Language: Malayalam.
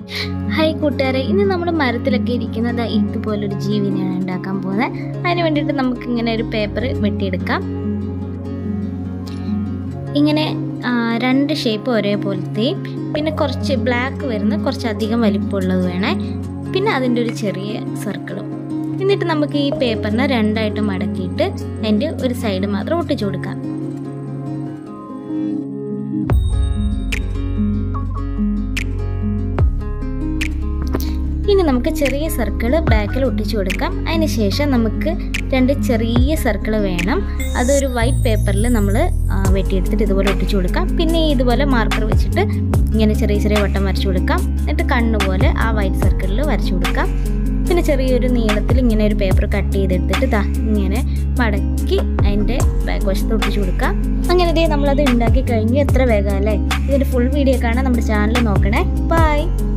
ഹായ് കൂട്ടുകാരെ ഇന്ന് നമ്മുടെ മരത്തിലൊക്കെ ഇരിക്കുന്നത് ഇതുപോലൊരു ജീവിനെയാണ് ഉണ്ടാക്കാൻ പോകുന്നത് അതിന് വേണ്ടിയിട്ട് നമുക്ക് ഇങ്ങനെ ഒരു പേപ്പർ വെട്ടിയെടുക്കാം ഇങ്ങനെ ആ, രണ്ട് ഷേപ്പ് ഒരേപോലത്തെയും പിന്നെ കുറച്ച് ബ്ലാക്ക് വരുന്ന കുറച്ച് അധികം വലിപ്പമുള്ളത് വേണേ പിന്നെ അതിൻ്റെ ഒരു ചെറിയ സർക്കിളും എന്നിട്ട് നമുക്ക് ഈ പേപ്പറിനെ രണ്ടായിട്ട് മടക്കിയിട്ട് അതിൻ്റെ ഒരു സൈഡ് മാത്രം ഒട്ടിച്ചു കൊടുക്കാം ഇനി നമുക്ക് ചെറിയ സർക്കിൾ ബാക്കിൽ ഒട്ടിച്ചു കൊടുക്കാം അതിന് ശേഷം നമുക്ക് രണ്ട് ചെറിയ സർക്കിൾ വേണം അതൊരു വൈറ്റ് പേപ്പറിൽ നമ്മൾ വെട്ടിയെടുത്തിട്ട് ഇതുപോലെ ഒട്ടിച്ചു കൊടുക്കാം പിന്നെ ഇതുപോലെ മാർക്കർ വെച്ചിട്ട് ഇങ്ങനെ ചെറിയ ചെറിയ വട്ടം വരച്ചു കൊടുക്കാം എന്നിട്ട് കണ്ണ് പോലെ ആ വൈറ്റ് സർക്കിളിൽ വരച്ചു കൊടുക്കാം പിന്നെ ചെറിയൊരു നീളത്തിൽ ഇങ്ങനെ ഒരു പേപ്പർ കട്ട് ചെയ്തെടുത്തിട്ട് ദാ ഇങ്ങനെ മടക്കി അതിൻ്റെ ബാക്ക് വശത്ത് ഒട്ടിച്ചു കൊടുക്കാം അങ്ങനെ ഇതേ നമ്മളത് ഉണ്ടാക്കി കഴിഞ്ഞ് എത്ര വേഗം അല്ലേ ഇതിൻ്റെ ഫുൾ വീഡിയോ കാണാൻ നമ്മുടെ ചാനൽ നോക്കണേ ബൈ